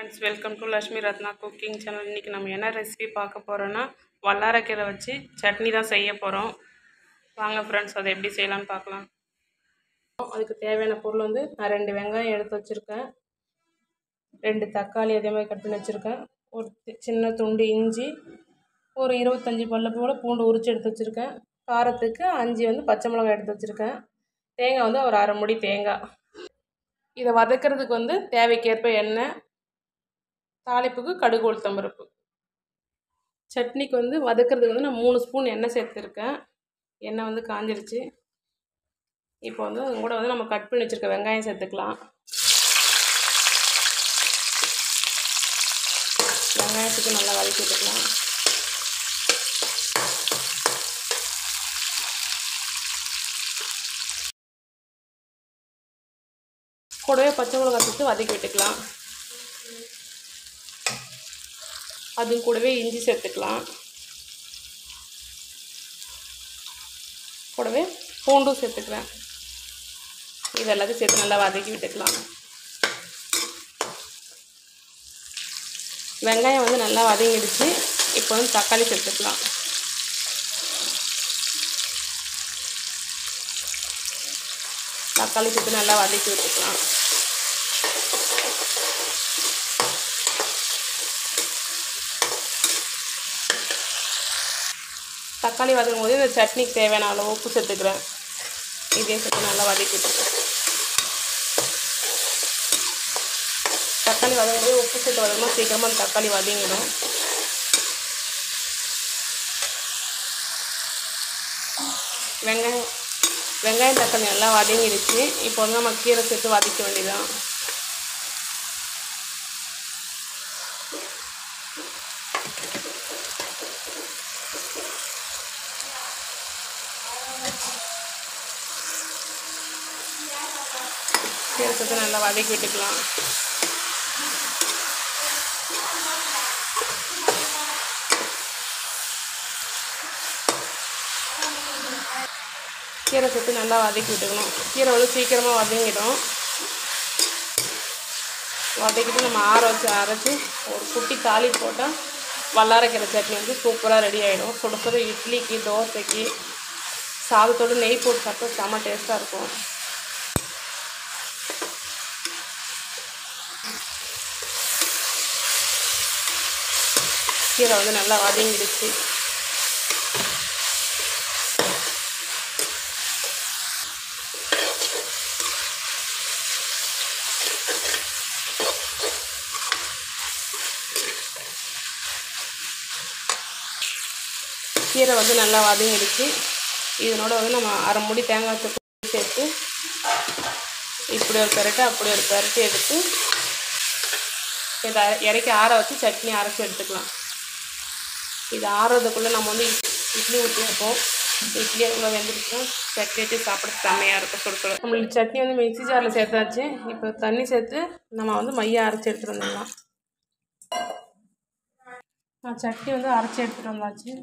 friends welcome to Lakshmi Ratna cooking channel இன்றைக்கி நம்ம என்ன ரெசிபி பார்க்க போகிறோன்னா வல்லாரக்கீரை வச்சு சட்னி தான் செய்ய போகிறோம் வாங்க ஃப்ரெண்ட்ஸ் அதை எப்படி செய்யலாம்னு பார்க்கலாம் அதுக்கு தேவையான பொருள் வந்து நான் ரெண்டு வெங்காயம் எடுத்து வச்சுருக்கேன் ரெண்டு தக்காளி அதே மாதிரி கட் பண்ணி வச்சுருக்கேன் ஒரு சி- சின்ன துண்டு இஞ்சி ஒரு இருபத்தஞ்சி பல்ல போல் பூண்டு உரிச்சு எடுத்து வச்சுருக்கேன் காரத்துக்கு அஞ்சு வந்து பச்சை மிளகாய் எடுத்து வச்சுருக்கேன் தேங்காய் வந்து ஒரு அரை முடி தேங்காய் இதை வதக்கிறதுக்கு வந்து தேவைக்கேற்ப எண்ணெய் தாளிப்புக்கு கடுகு உளுத்தம் பருப்பு சட்னிக்கு வந்து வதக்கிறதுக்கு வந்து நான் மூணு ஸ்பூன் எண்ணெய் சேர்த்துருக்கேன் எண்ணெய் வந்து காஞ்சிருச்சு இப்போ வந்து அது கூட வந்து நம்ம கட் பண்ணி வச்சுருக்க வெங்காயம் சேர்த்துக்கலாம் வெங்காயத்துக்கு நல்லா வதக்கி விட்டுக்கலாம் கூடவே பச்சை மிளகாய் சேர்த்து வதக்கி விட்டுக்கலாம் அது கூடவே இஞ்சி சேர்த்துக்கலாம் கூடவே பூண்டும் சேர்த்துக்கிறேன் இது எல்லாத்தையும் சேர்த்து நல்லா வதக்கி விட்டுக்கலாம் வெங்காயம் வந்து நல்லா வதங்கிடுச்சு இப்போ வந்து தக்காளி சேர்த்துக்கலாம் தக்காளி சேர்த்து நல்லா வதக்கி விட்டுக்கலாம் தக்காளி வதக்கும் போது இந்த சட்னிக்கு தேவையான அளவு உப்பு சேர்த்துக்கிறேன் இதையும் சேர்த்து நல்லா வதக்கி விட்டுக்கிறேன் தக்காளி வதக்கும் போது உப்பு சேர்த்து வதக்கணும் சீக்கிரமாக அந்த தக்காளி வதங்கிடும் வெங்காயம் வெங்காயம் தக்காளி நல்லா வதங்கிடுச்சு இப்போ வந்து நம்ம கீரை சேர்த்து வதக்க வேண்டியதான் கீரை சேர்த்து நல்லா வதக்கி விட்டுக்கலாம் கீரை சேர்த்து நல்லா வதக்கி விட்டுக்கணும் கீரை வந்து சீக்கிரமாக வதங்கிடும் வதக்கிட்டு நம்ம ஆற வச்சு அரைச்சி ஒரு குட்டி தாளி போட்டால் வல்லாரக்கீரை சட்னி வந்து சூப்பராக ரெடி ஆகிடும் சுட சுட இட்லிக்கு தோசைக்கு சாதத்தோடு நெய் போட்டு சாப்பிட்டா செம்ம டேஸ்ட்டாக இருக்கும் கீரை வந்து நல்லா வதங்கிடுச்சு கீரை வந்து நல்லா வதங்கிடுச்சு இதனோட வந்து நம்ம அரை முடி தேங்காய் சட்னி சேர்த்து இப்படி ஒரு பெரட்டை அப்படி ஒரு பெரட்டி எடுத்து இதை இறக்கி ஆற வச்சு சட்னி அரைச்சி எடுத்துக்கலாம் இது ஆறுறதுக்குள்ளே நம்ம வந்து இட்- இட்லி ஊற்றி வைப்போம் இட்லி அதுக்குள்ளே வெந்துருச்சுன்னா சட்னி வச்சு சாப்பிட செம்மையாக இருக்கும் சுட சுட நம்மளுக்கு சட்னி வந்து மிக்ஸி ஜாரில் சேர்த்தாச்சு இப்போ தண்ணி சேர்த்து நம்ம வந்து மையம் அரைச்சி எடுத்துகிட்டு வந்துடலாம் நான் சட்னி வந்து அரைச்சி எடுத்துகிட்டு வந்தாச்சு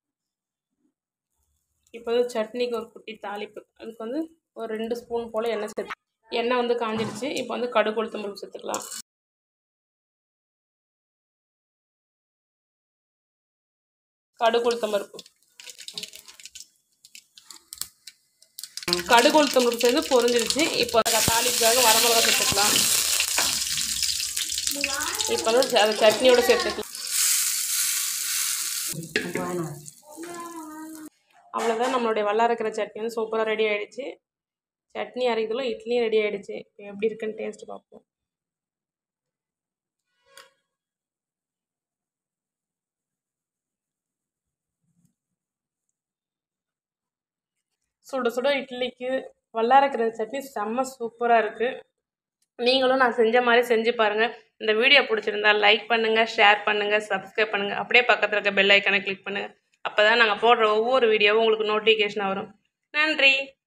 இப்போ வந்து சட்னிக்கு ஒரு குட்டி தாளிப்பு அதுக்கு வந்து ஒரு ரெண்டு ஸ்பூன் போல் எண்ணெய் சேர்த்து எண்ணெய் வந்து காஞ்சிடுச்சு இப்போ வந்து கடுகு உளுத்தம் பருப்பு சேர்த்துக்கலாம் கடுகு உளுத்தம் பருப்பு கடுகு உளுத்தம் பருப்பு சேர்ந்து பொரிஞ்சிடுச்சு இப்போ அதை தாளிப்புக்காக வரமிளகா சேர்த்துக்கலாம் இப்போ வந்து அதை சட்னியோட சேர்த்துக்கலாம் அவ்வளோதான் நம்மளுடைய வல்லாரக்கிற சட்னி வந்து சூப்பராக ரெடி ஆயிடுச்சு சட்னி அரைக்கிறதுல இட்லியும் ரெடி ஆயிடுச்சு இப்போ எப்படி இருக்குன்னு டேஸ்ட் பார்ப்போம் சுட சுட இட்லிக்கு வல்லாரக்கிற சட்னி செம்ம சூப்பராக இருக்குது நீங்களும் நான் செஞ்ச மாதிரி செஞ்சு பாருங்கள் இந்த வீடியோ பிடிச்சிருந்தா லைக் பண்ணுங்கள் ஷேர் பண்ணுங்கள் சப்ஸ்கிரைப் பண்ணுங்கள் அப்படியே பக்கத்தில் இருக்க பெல் ஐக்கானை கிளிக் பண்ணுங்கள் அப்போ தான் நாங்கள் போடுற ஒவ்வொரு வீடியோவும் உங்களுக்கு நோட்டிஃபிகேஷன் வரும் நன்றி